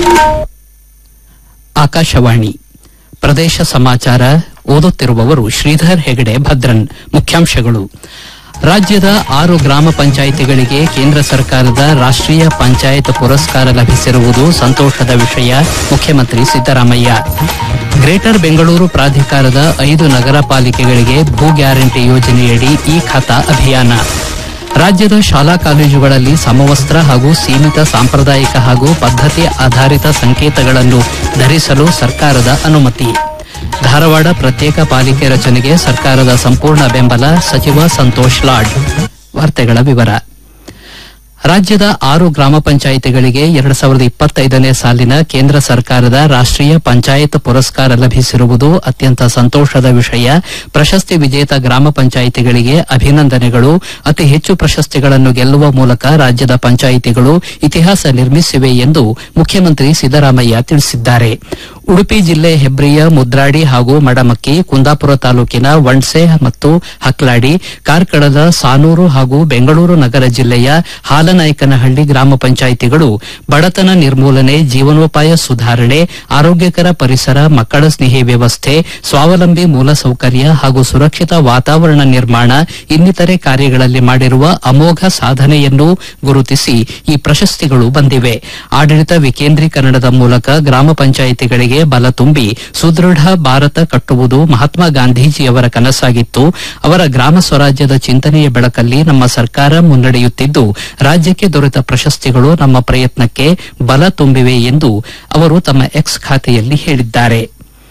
ಆಕಾಶವಾಣಿ ಪ್ರದೇಶ ಸಮಾಚಾರ ಓದುತ್ತಿರುವವರು ಶ್ರೀಧರ್ ಹೆಗಡೆ ಭದ್ರನ್ ಮುಖ್ಯಾಂಶಗಳು ರಾಜ್ಯದ ಆರು ಗ್ರಾಮ ಪಂಚಾಯಿತಿಗಳಿಗೆ ಕೇಂದ್ರ ಸರ್ಕಾರದ ರಾಷ್ಟೀಯ ಪಂಚಾಯತ್ ಪುರಸ್ಕಾರ ಲಭಿಸಿರುವುದು ಸಂತೋಷದ ವಿಷಯ ಮುಖ್ಯಮಂತ್ರಿ ಸಿದ್ದರಾಮಯ್ಯ ಗ್ರೇಟರ್ ಬೆಂಗಳೂರು ಪ್ರಾಧಿಕಾರದ ಐದು ನಗರ ಪಾಲಿಕೆಗಳಿಗೆ ಭೂ ಗ್ಯಾರಂಟಿ ಯೋಜನೆಯಡಿ ಈ ಖಾತಾ ಅಭಿಯಾನ ರಾಜ್ಯದ ಶಾಲಾ ಕಾಲೇಜುಗಳಲ್ಲಿ ಸಮವಸ್ತ್ರ ಹಾಗೂ ಸೀಮಿತ ಸಾಂಪ್ರದಾಯಿಕ ಹಾಗೂ ಪದ್ಧತಿ ಆಧಾರಿತ ಸಂಕೇತಗಳನ್ನು ಧರಿಸಲು ಸರ್ಕಾರದ ಅನುಮತಿ ಧಾರವಾಡ ಪ್ರತ್ಯೇಕ ಪಾಲಿಕೆ ರಚನೆಗೆ ಸರ್ಕಾರದ ಸಂಪೂರ್ಣ ಬೆಂಬಲ ಸಚಿವ ಸಂತೋಷ್ ಲಾಡ್ ವಾರ್ತೆಗಳ ವಿವರ ರಾಜ್ಯದ ಆರು ಗ್ರಾಮ ಪಂಚಾಯಿತಿಗಳಿಗೆ ಎರಡು ಸಾವಿರದ ಇಪ್ಪತ್ತೈದನೇ ಸಾಲಿನ ಕೇಂದ್ರ ಸರ್ಕಾರದ ರಾಷ್ಟೀಯ ಪಂಚಾಯತ್ ಪುರಸ್ಕಾರ ಲಭಿಸಿರುವುದು ಅತ್ಯಂತ ಸಂತೋಷದ ವಿಷಯ ಪ್ರಶಸ್ತಿ ವಿಜೇತ ಗ್ರಾಮ ಪಂಚಾಯಿತಿಗಳಿಗೆ ಅಭಿನಂದನೆಗಳು ಅತಿ ಹೆಚ್ಚು ಪ್ರಶಸ್ತಿಗಳನ್ನು ಗೆಲ್ಲುವ ಮೂಲಕ ರಾಜ್ಯದ ಪಂಚಾಯಿತಿಗಳು ಇತಿಹಾಸ ನಿರ್ಮಿಸಿವೆ ಎಂದು ಮುಖ್ಯಮಂತ್ರಿ ಸಿದ್ದರಾಮಯ್ಯ ತಿಳಿಸಿದ್ದಾರೆ ಉಡುಪಿ ಜಿಲ್ಲೆ ಹೆಬ್ರಿಯ ಮುದ್ರಾಡಿ ಹಾಗೂ ಮಡಮಕ್ಕಿ ಕುಂದಾಪುರ ತಾಲೂಕಿನ ವಣ್ಸೆ ಮತ್ತು ಹಕ್ಲಾಡಿ ಕಾರ್ಕಳದ ಸಾನೂರು ಹಾಗೂ ಬೆಂಗಳೂರು ನಗರ ಜಿಲ್ಲೆಯ ಹಾಲನಾಯಕನಹಳ್ಳಿ ಗ್ರಾಮ ಪಂಚಾಯಿತಿಗಳು ಬಡತನ ನಿರ್ಮೂಲನೆ ಜೀವನೋಪಾಯ ಸುಧಾರಣೆ ಆರೋಗ್ಯಕರ ಪರಿಸರ ಮಕ್ಕಳ ಸ್ನೇಹಿ ವ್ಯವಸ್ಥೆ ಸ್ವಾವಲಂಬಿ ಮೂಲಸೌಕರ್ಯ ಹಾಗೂ ಸುರಕ್ಷಿತ ವಾತಾವರಣ ನಿರ್ಮಾಣ ಇನ್ನಿತರೆ ಕಾರ್ಯಗಳಲ್ಲಿ ಮಾಡಿರುವ ಅಮೋಘ ಸಾಧನೆಯನ್ನು ಗುರುತಿಸಿ ಈ ಪ್ರಶಸ್ತಿಗಳು ಬಂದಿವೆ ಆಡಳಿತ ವಿಕೇಂದ್ರೀಕರಣದ ಮೂಲಕ ಗ್ರಾಮ ಪಂಚಾಯಿತಿಗಳಿಗೆ ಬಲ ತುಂಬಿ ಸುದೃಢ ಭಾರತ ಕಟ್ಟುವುದು ಮಹಾತ್ಮ ಗಾಂಧೀಜಿಯವರ ಕನಸಾಗಿತ್ತು ಅವರ ಗ್ರಾಮ ಸ್ವರಾಜ್ಯದ ಚಿಂತನೆಯ ಬೆಳಕಲ್ಲಿ ನಮ್ಮ ಸರ್ಕಾರ ಮುನ್ನಡೆಯುತ್ತಿದ್ದು ರಾಜ್ಯಕ್ಕೆ ದೊರೆತ ಪ್ರಶಸ್ತಿಗಳು ನಮ್ಮ ಪ್ರಯತ್ನಕ್ಕೆ ಬಲ ತುಂಬಿವೆ ಎಂದು ಅವರು ತಮ್ಮ ಎಕ್ಸ್ ಖಾತೆಯಲ್ಲಿ ಹೇಳಿದ್ದಾರೆ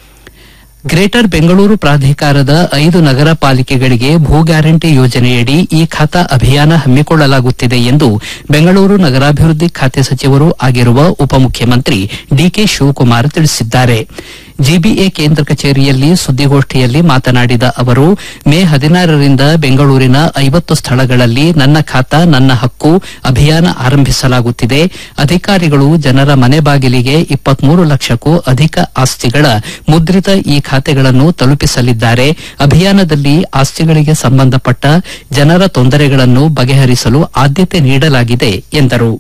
ಗ್ರೇಟರ್ ಬೆಂಗಳೂರು ಪ್ರಾಧಿಕಾರದ ಐದು ನಗರ ಪಾಲಿಕೆಗಳಿಗೆ ಭೂ ಗ್ಯಾರಂಟಿ ಯೋಜನೆಯಡಿ ಈ ಖಾತಾ ಅಭಿಯಾನ ಹಮ್ಮಿಕೊಳ್ಳಲಾಗುತ್ತಿದೆ ಎಂದು ಬೆಂಗಳೂರು ನಗರಾಭಿವೃದ್ಧಿ ಖಾತೆ ಸಚಿವರೂ ಆಗಿರುವ ಉಪಮುಖ್ಯಮಂತ್ರಿ ಡಿಕೆ ಶಿವಕುಮಾರ್ ತಿಳಿಸಿದ್ದಾರೆ ಜಿಬಿಎ ಕೇಂದ್ರ ಕಚೇರಿಯಲ್ಲಿ ಸುದ್ದಿಗೋಷ್ಠಿಯಲ್ಲಿ ಮಾತನಾಡಿದ ಅವರು ಮೇ ಹದಿನಾರರಿಂದ ಬೆಂಗಳೂರಿನ ಐವತ್ತು ಸ್ಥಳಗಳಲ್ಲಿ ನನ್ನ ಖಾತಾ ನನ್ನ ಹಕ್ಕು ಅಭಿಯಾನ ಆರಂಭಿಸಲಾಗುತ್ತಿದೆ ಅಧಿಕಾರಿಗಳು ಜನರ ಮನೆ ಬಾಗಿಲಿಗೆ ಇಪ್ಪತ್ಮೂರು ಲಕ್ಷಕ್ಕೂ ಅಧಿಕ ಆಸ್ತಿಗಳ ಮುದ್ರಿತ ಈ ಖಾತೆಗಳನ್ನು ತಲುಪಿಸಲಿದ್ದಾರೆ ಅಭಿಯಾನದಲ್ಲಿ ಆಸ್ತಿಗಳಿಗೆ ಸಂಬಂಧಪಟ್ಟ ಜನರ ತೊಂದರೆಗಳನ್ನು ಬಗೆಹರಿಸಲು ಆದ್ಯತೆ ನೀಡಲಾಗಿದೆ ಎಂದರು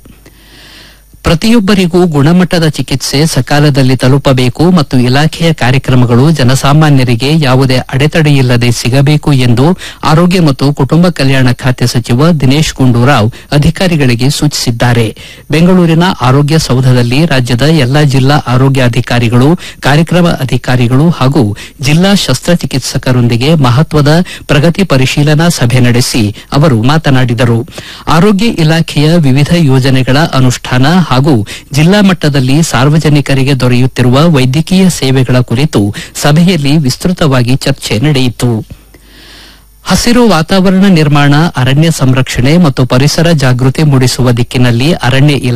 ಪ್ರತಿಯೊಬ್ಬರಿಗೂ ಗುಣಮಟ್ಟದ ಚಿಕಿತ್ಸೆ ಸಕಾಲದಲ್ಲಿ ತಲುಪಬೇಕು ಮತ್ತು ಇಲಾಖೆಯ ಕಾರ್ಯಕ್ರಮಗಳು ಜನಸಾಮಾನ್ಯರಿಗೆ ಯಾವುದೇ ಅಡೆತಡೆಯಿಲ್ಲದೆ ಸಿಗಬೇಕು ಎಂದು ಆರೋಗ್ಯ ಮತ್ತು ಕುಟುಂಬ ಕಲ್ಯಾಣ ಖಾತೆ ಸಚಿವ ದಿನೇಶ್ ಗುಂಡೂರಾವ್ ಅಧಿಕಾರಿಗಳಿಗೆ ಸೂಚಿಸಿದ್ದಾರೆ ಬೆಂಗಳೂರಿನ ಆರೋಗ್ಯ ಸೌಧದಲ್ಲಿ ರಾಜ್ಯದ ಎಲ್ಲಾ ಜಿಲ್ಲಾ ಆರೋಗ್ಯಾಧಿಕಾರಿಗಳು ಕಾರ್ಯಕ್ರಮ ಅಧಿಕಾರಿಗಳು ಹಾಗೂ ಜಿಲ್ಲಾ ಶಸ್ತ್ರಚಿಕಿತ್ಸಕರೊಂದಿಗೆ ಮಹತ್ವದ ಪ್ರಗತಿ ಪರಿಶೀಲನಾ ಸಭೆ ನಡೆಸಿ ಅವರು ಮಾತನಾಡಿದರು ಆರೋಗ್ಯ ಇಲಾಖೆಯ ವಿವಿಧ ಯೋಜನೆಗಳ ಅನುಷ್ಠಾನ ಹಾಗೂ ಜಿಲ್ಲಾ ಮಟ್ಟದಲ್ಲಿ ಸಾರ್ವಜನಿಕರಿಗೆ ದೊರೆಯುತ್ತಿರುವ ವೈದ್ಯಕೀಯ ಸೇವೆಗಳ ಕುರಿತು ಸಭೆಯಲ್ಲಿ ವಿಸ್ತೃತವಾಗಿ ಚರ್ಚೆ ನಡೆಯಿತು ಹಸಿರು ವಾತಾವರಣ ನಿರ್ಮಾಣ ಅರಣ್ಯ ಸಂರಕ್ಷಣೆ ಮತ್ತು ಪರಿಸರ ಜಾಗೃತಿ ಮೂಡಿಸುವ ದಿಕ್ಕಿನಲ್ಲಿ ಅರಣ್ಯ